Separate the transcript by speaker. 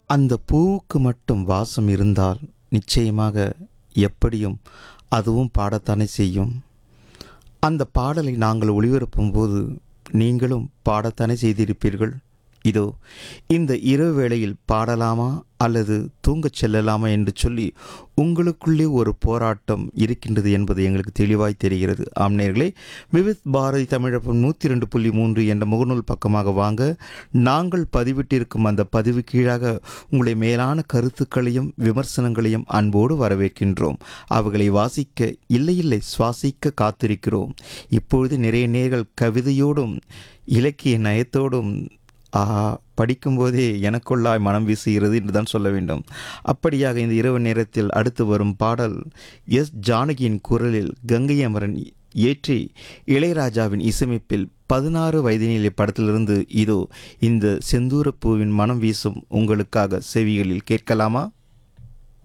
Speaker 1: அந்த பூவுக்கு மட்டும் வாசம் இருந்தால் நிச்சயமாக எப்படியும் அதுவும் பாடத்தானே செய்யும் அந்த பாடலை நாங்கள் ஒளிபரப்பும் போது நீங்களும் பாடத்தானே செய்திருப்பீர்கள் இதோ இந்த இரவு வேளையில் பாடலாமா அல்லது தூங்கச் செல்லலாமா என்று சொல்லி உங்களுக்குள்ளே ஒரு போராட்டம் இருக்கின்றது என்பது எங்களுக்கு தெளிவாய் தெரிகிறது ஆம்நேர்களே விவித் பாரதி தமிழப்பம் நூற்றி ரெண்டு புள்ளி மூன்று என்ற முகநூல் பக்கமாக வாங்க நாங்கள் பதிவிட்டிருக்கும் அந்த பதிவு கீழாக உங்களுடைய மேலான கருத்துக்களையும் விமர்சனங்களையும் அன்போடு வரவேற்கின்றோம் அவைகளை வாசிக்க இல்லை இல்லை சுவாசிக்க காத்திருக்கிறோம் இப்பொழுது நிறைய நேர்கள் கவிதையோடும் இலக்கிய நயத்தோடும் ஆஹா படிக்கும்போதே எனக்குள்ளாய் மனம் வீசுகிறது என்று தான் சொல்ல வேண்டும் அப்படியாக இந்த இரவு நேரத்தில் அடுத்து வரும் பாடல் எஸ் ஜானகியின் குரலில் கங்கை அமரன் ஏற்றி இளையராஜாவின் இசையமைப்பில் பதினாறு வயதினிலே படத்திலிருந்து இதோ இந்த செந்தூரப்பூவின் மனம் வீசும் உங்களுக்காக செவிகளில் கேட்கலாமா